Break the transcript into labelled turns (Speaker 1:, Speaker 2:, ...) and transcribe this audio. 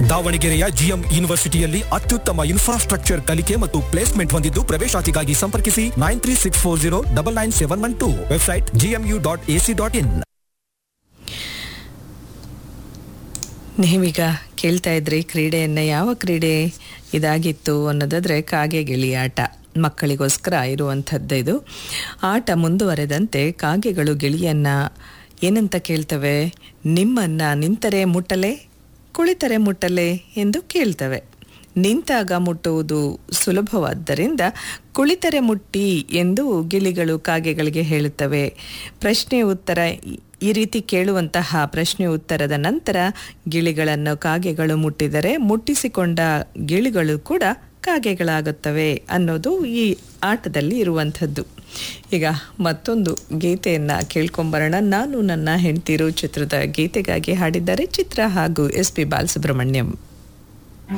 Speaker 1: ದಾವಣಗೆರೆಯ ಜಿಎಂ ಯೂನಿವರ್ಸಿಟಿಯಲ್ಲಿ ಅತ್ಯುತ್ತಮ ಇನ್ಫ್ರಾಸ್ಟ್ರಕ್ಚರ್ ಕಲಿಕೆ ಮತ್ತು ಪ್ಲೇಸ್ಮೆಂಟ್ ಹೊಂದಿದ್ದು ಪ್ರವೇಶಾತಿಗಾಗಿ ಸಂಪರ್ಕಿಸಿ nine three six four zero double nine seven one two website GMU dot AC dot in
Speaker 2: ನೀವೀಗ ಕೇಳ್ತಾ ಇದ್ರಿ ಕ್ರೀಡೆಯನ್ನು ಯಾವ ಕ್ರೀಡೆ ಇದಾಗಿತ್ತು ಅನ್ನೋದಾದರೆ ಕಾಗೆ ಗಿಳಿ ಆಟ ಮಕ್ಕಳಿಗೋಸ್ಕರ ಇರುವಂಥದ್ದು ಇದು ಆಟ ಮುಂದುವರೆದಂತೆ ಕಾಗೆಗಳು ಗಿಳಿಯನ್ನು ಏನಂತ ಕೇಳ್ತವೆ ನಿಮ್ಮನ್ನು ನಿಂತರೆ ಮುಟ್ಟಲೆ ಕುಳಿತರೆ ಮುಟ್ಟಲೆ ಎಂದು ಕೇಳ್ತವೆ ನಿಂತಾಗ ಮುಟ್ಟುವುದು ಸುಲಭವಾದ್ದರಿಂದ ಕುಳಿತರೆ ಮುಟ್ಟಿ ಎಂದು ಗಿಳಿಗಳು ಕಾಗೆಗಳಿಗೆ ಹೇಳುತ್ತವೆ ಪ್ರಶ್ನೆ ಉತ್ತರ ಈ- ಈ ರೀತಿ ಕೇಳುವಂತಹ ಪ್ರಶ್ನೆ ಉತ್ತರದ ನಂತರ ಗಿಳಿಗಳನ್ನು ಕಾಗೆಗಳು ಮುಟ್ಟಿದರೆ ಮುಟ್ಟಿಸಿಕೊಂಡ ಗಿಳಿಗಳು ಕೂಡ ಕಾಗೆಗಳಾಗುತ್ತವೆ ಅನ್ನೋದು ಈ ಆಟದಲ್ಲಿ ಇರುವಂಥದ್ದು ಈಗ ಮತ್ತೊಂದು ಗೀತೆಯನ್ನು ಕೇಳ್ಕೊಂಬರೋಣ ನಾನು ನನ್ನ ಹೆಂಡತಿರು ಚಿತ್ರದ ಗೀತೆಗಾಗಿ ಹಾಡಿದ್ದಾರೆ ಚಿತ್ರ ಹಾಗೂ ಎಸ್ ಪಿ ಬಾಲಸುಬ್ರಹ್ಮಣ್ಯಂ